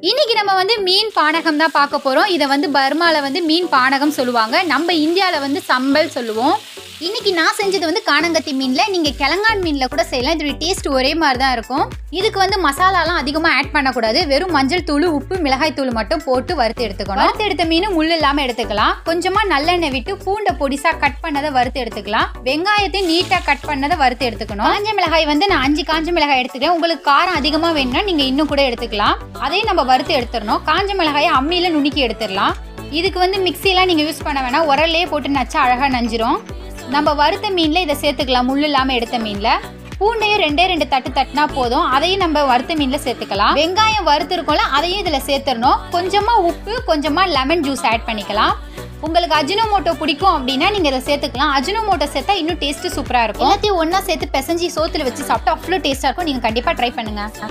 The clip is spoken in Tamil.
இன்னைக்கு நம்ம வந்து மீன் பானகம் தான் பார்க்க போகிறோம் இதை வந்து பர்மால வந்து மீன் பானகம் சொல்லுவாங்க நம்ம இந்தியாவில் வந்து சம்பல் சொல்லுவோம் இன்னைக்கு நான் செஞ்சது வந்து காணங்கத்தி மீனில் நீங்கள் கிழங்கான் மீனில் கூட செய்யலாம் இதோட டேஸ்ட் ஒரே மாதிரி தான் இருக்கும் இதுக்கு வந்து மசாலாலாம் அதிகமாக ஆட் பண்ணக்கூடாது வெறும் மஞ்சள் தூள் உப்பு மிளகாய் தூள் மட்டும் போட்டு வறுத்து எடுத்துக்கணும் வறுத்து எடுத்த மீன் முள் இல்லாமல் எடுத்துக்கலாம் கொஞ்சமாக நல்லெண்ணெய் விட்டு பூண்டை பொடிசாக கட் பண்ணதை வறுத்து எடுத்துக்கலாம் வெங்காயத்தை நீட்டாக கட் பண்ணதை வறுத்து எடுத்துக்கணும் காஞ்ச மிளகாய் வந்து நான் அஞ்சு காஞ்ச மிளகாய் எடுத்துக்கிறேன் உங்களுக்கு காரம் அதிகமாக வேணும்னா நீங்கள் இன்னும் கூட எடுத்துக்கலாம் அதையும் நம்ம வறுத்து எடுத்துடணும் காஞ்ச மிளகாயை அம்மியில் நுணுக்கி எடுத்துடலாம் இதுக்கு வந்து மிக்சியெல்லாம் நீங்கள் யூஸ் பண்ண வேணாம் உரல்லே போட்டு நச்சா அழகாக நஞ்சிரும் நம்ம வறுத்த மீனில் இதை சேர்த்துக்கலாம் முள் இல்லாமல் எடுத்த மீனில் பூண்டையும் ரெண்டே ரெண்டு தட்டு தட்டினா போதும் அதையும் நம்ம வறுத்த மீனில் சேர்த்துக்கலாம் வெங்காயம் வறுத்துருக்கோம்ல அதையும் இதில் சேர்த்துடணும் கொஞ்சமாக உப்பு கொஞ்சமாக லெமன் ஜூஸ் ஆட் பண்ணிக்கலாம் உங்களுக்கு அஜினோமோட்டோ பிடிக்கும் அப்படின்னா நீங்கள் இதை சேர்த்துக்கலாம் அஜினோமோட்டோ சேர்த்தா இன்னும் டேஸ்ட்டு சூப்பராக இருக்கும் எல்லாத்தையும் ஒன்றா சேர்த்து பிசைஞ்சி சோத்துல வச்சு சாப்பிட்டா அவ்வளோ டேஸ்ட்டாக இருக்கும் நீங்கள் கண்டிப்பாக ட்ரை பண்ணுங்கள்